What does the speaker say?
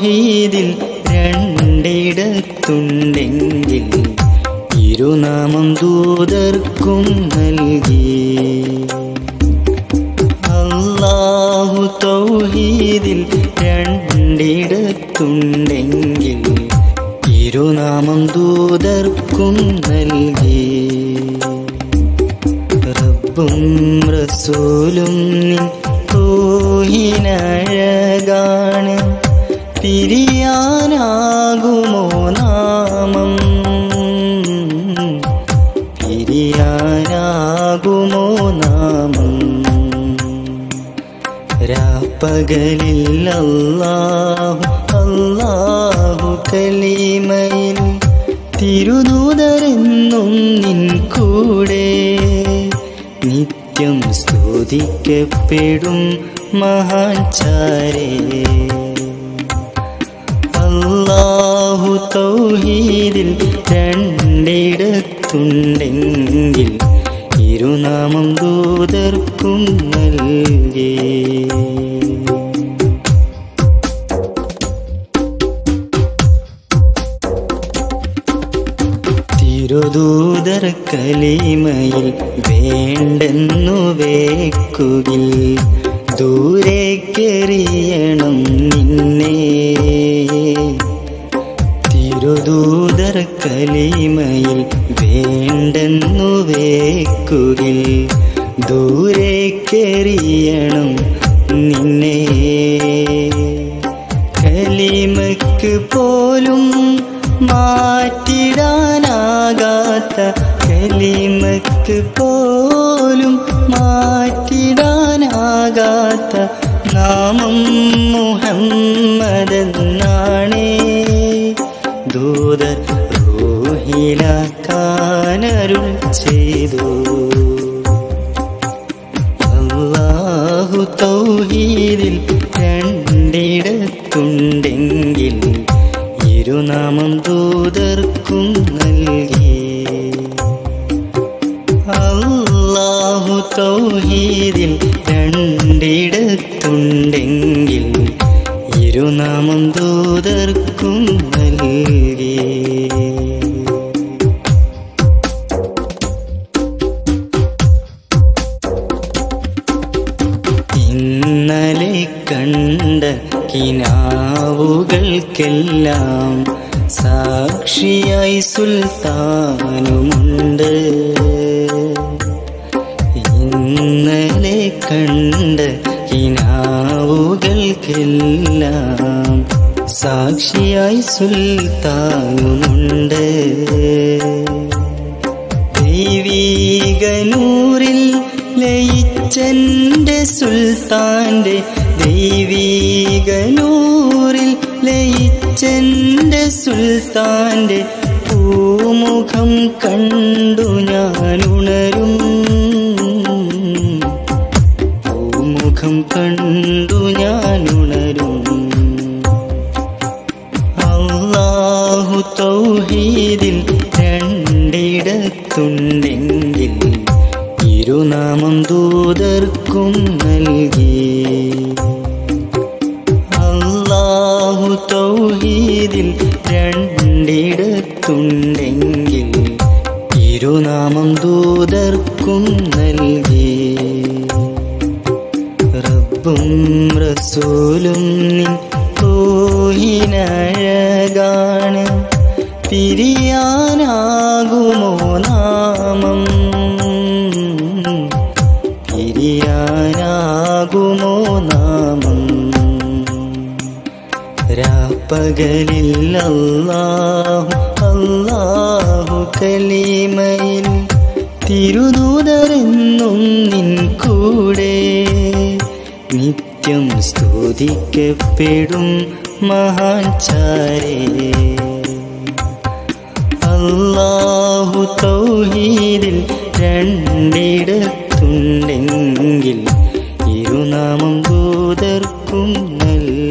തൗഹീദിൽ രണ്ടിടത്തുണ്ടെങ്കിൽ ഇരുനാമം ദൂതർക്കും നൽകി അല്ലാഹു തൗഹീദിൽ രണ്ടിടത്തുണ്ടെങ്കിൽ ഇരുനാമം ദൂതർക്കും നൽകി റബ്ബും റസൂലും നിൻ ൂഹിനഴകാണ് പിരിയാനാകുമോ നാമം പിരിയാനാകുമോ നാമം രാപ്പകലിൽ അല്ലാഹു അല്ലാഹു കലിമയിൽ തിരുദൂതരെന്നും നിൻ കൂടെ നിത്യം സ്തുതിക്കപ്പെടും മഹാചാരേ അല്ലാഹു തൗഹീദിൽ രണ്ടിടത്തുണ്ടെങ്കിൽ ഇരുനാമം ദൂതർക്കും നൽകി തിരുദൂതർ കലിമയിൽ വേണ്ടെന്നു വേക്കുകിൽ ദൂരേക്കെറിയണം നിന്നെ തിരുദൂതർ കലിമയിൽ വേണ്ടെന്നു വേക്കുകിൽ ദൂരേക്കെറിയണം നിന്നെ കലിമക്ക് പോലും മാറ്റിടാനാകാത്ത കലിമക്ക് പോലും മാറ്റിടാനാകാത്ത നാമം മുഹമ്മദെന്നാണേ ദൂതർ റൂഹിലാക്കാനരുൾ ചെയ്തു അല്ലാഹു തൗഹീദിൽ രണ്ടിടത്തുണ്ടെങ്കിൽ ഇരുനാമം ദൂതർക്കും നൽകി അല്ലാഹു തൗഹീദിൽ രണ്ടിടത്തുണ്ടെങ്കിൽ ഇരുനാമം ദൂതർക്കും നൽകി ഇന്നലെ കണ്ട കിനാവുകൾക്കെല്ലാം സാക്ഷിയായി സുൽത്താനുമുണ്ട് ഇന്നലെ കണ്ട കിനാവുകൾക്കെല്ലാം സാക്ഷിയായി സുൽത്താനുമുണ്ട് ദൈവീകനൂറിൽ ലയിച്ചെന്റെ സുൽത്താന്റെ ദൈവീകനൂറിൽ ലയിച്ചെന്റെ സുൽത്താന്റെ പൂമുഖം കണ്ടു ഞാനുണരും പൂമുഖം കണ്ടു ഞാനുണരും അല്ലാഹു തൗഹീദിൽ രണ്ടിടത്തുണ്ടെങ്കിൽ ഇരുനാമം ദൂതർക്കും നൽകി അല്ലാഹു തൗഹീദിൽ രണ്ടിടത്തുണ്ടെങ്കിൽ ഇരുനാമം ദൂതർക്കും നൽകി റബ്ബും റസൂലും നിൻ ൂഹിനഴകാണ് പിരിയാനാകുമോ നാമം പിരിയാനാകുമോ നാമം രാപ്പകലിൽ അല്ലാഹു അല്ലാഹു കലിമയിൽ തിരുദൂതരെന്നും നിൻ കൂടെ നിത്യം സ്തുതിക്കപ്പെടും മഹാചാരേ അല്ലാഹു തൗഹീദിൽ രണ്ടിടത്തുണ്ടെങ്കിൽ ഇരുനാമം ദൂതർക്കും നൽകി